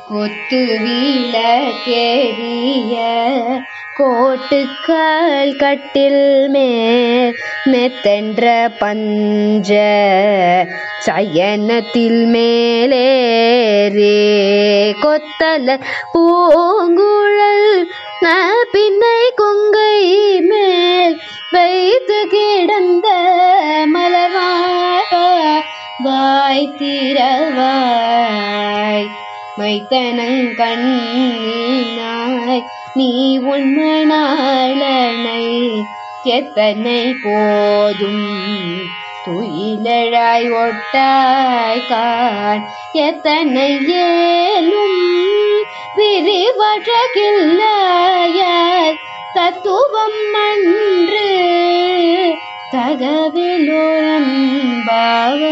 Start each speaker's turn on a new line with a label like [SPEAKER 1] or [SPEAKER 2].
[SPEAKER 1] கொத்து விளக்கேறிய கோட்டுக்கள் கட்டில் மேல் மெத்தென்ற பஞ்ச சயனத்தில் மேலேறே கொத்தல பூங்குழல் பின்னை கொங்கை மேல் வைத்து கிடந்த மலர்வாய் வாய் திறவாய் மைத்தனங்கண்ணீனாய் நீ உண்மனாளனை எத்தனை போதும் துயிலழாய் ஒட்டாய் கான் எத்தனை ஏலும் விரிவற்றகில்லையாய் தத்துவம் அன்று தகவிலோரன் பாவ